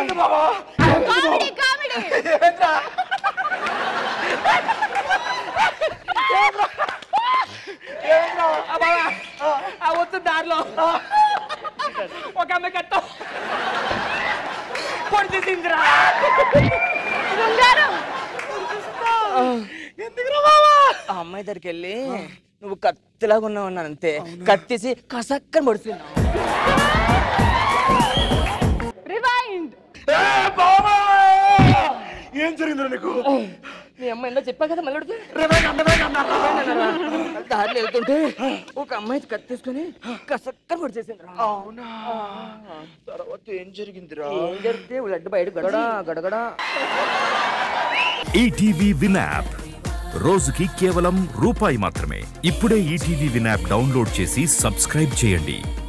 ఏంటి బాబా comedy comedy ఏంట్రా ఏంట్రా ఆ బావా ఆ వస్తు దారిలో ఒక అమ్మాయి కట్ట పొడిచేసిందిరా శృంగారం ఎందుకురా బాబా ఆ అమ్మాయి దగ్గరికి వెళ్ళి నువ్వు కత్తిలాగా ఉన్నావు అన్నాను అంతే కత్తేసి కసక్కని పడుతున్నావు రివైండ్ ఏ బాబా ఏం జరిగిందిరా నీకు మీ అమ్మాయి ఏందో చెప్పా కదా మళ్ళీ అడుగుతా. రివైండ్ అన్నవైండ్ అన్నారా దారిలో వెళ్తుంటే ఒక అమ్మాయి కత్తేసుకొని కసక్కని పొడిచేసిందిరా అవునా తర్వాత ఏం జరిగిందిరా ఏం జరిగితే లడ్డు బయట గడగడా గడగడా ఈటీవీ విన్ యాప్ రోజుకి కేవలం రూపాయి మాత్రమే ఇప్పుడే ఈటీవీ విన్ యాప్ డౌన్లోడ్ చేసి సబ్స్క్రైబ్ చేయండి